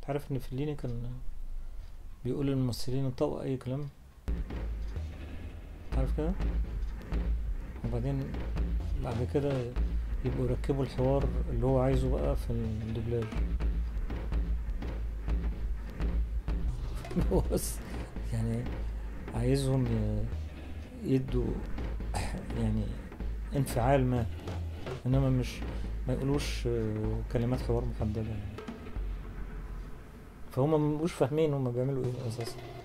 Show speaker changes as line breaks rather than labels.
عارف ان فيليني كان بيقول للممثلين انطقوا اي كلام عارف كده وبعدين بعد كده يبقوا يركبوا الحوار اللي هو عايزه بقى في الدوبلاج هو بس يعني عايزهم ي- يدوا يعني انفعال ما انما مش ما يقولوش آه، كلمات حوار محددة يعني فهم ما بيبقوش فاهمين هم بيعملوا ايه اساسا